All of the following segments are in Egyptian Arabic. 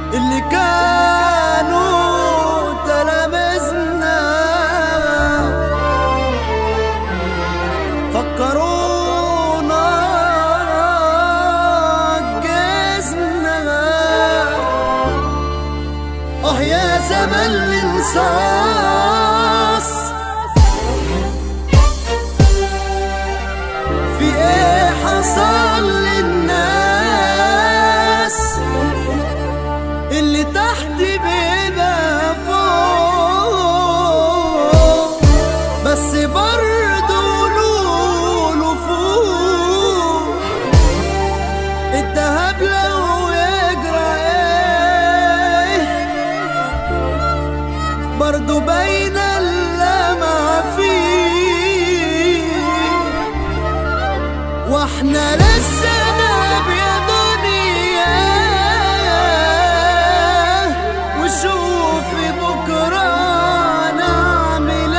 اللي كانوا تلامذنا فكرونا عجزنا اه يا زمن الانصاص في ايه حصل للناس اللي تحت بيبقى فوق بس برضه لولو فوق الدهب لو يجرى ايه برضه باينه اللمعه فيه واحنا لسه ناب يا دنيا وشوفي بكره نعمل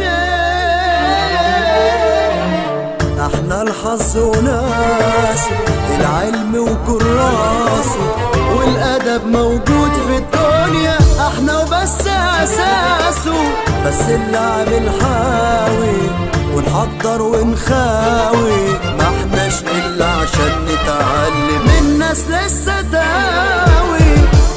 ايه احنا الحظ وناس العلم وكراسه والادب موجود في الدنيا احنا وبس اساسه بس اللعب الحاوي ونحضر ونخاوي ما احناش الا عشان نتعلم الناس لسه داوي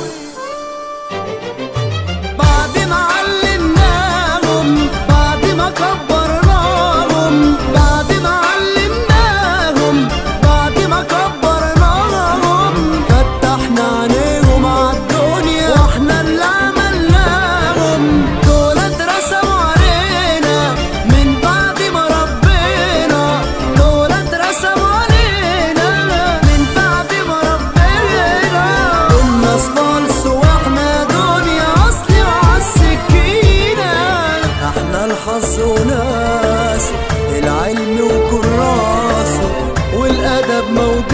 بعد ما علمناهم بعد ما كبرناهم بعد ما علمناهم بعد ما كبرناهم فتحنا عينيهم عالدنيا واحنا اللي عملناهم دول اترسموا علينا من بعد ما ربنا دول اترسموا علينا من بعد ما ربنا الناس خالص واحنا دنيا اصلي وعالسكينة احنا الحظ وناس العلم وكراسه والادب موجود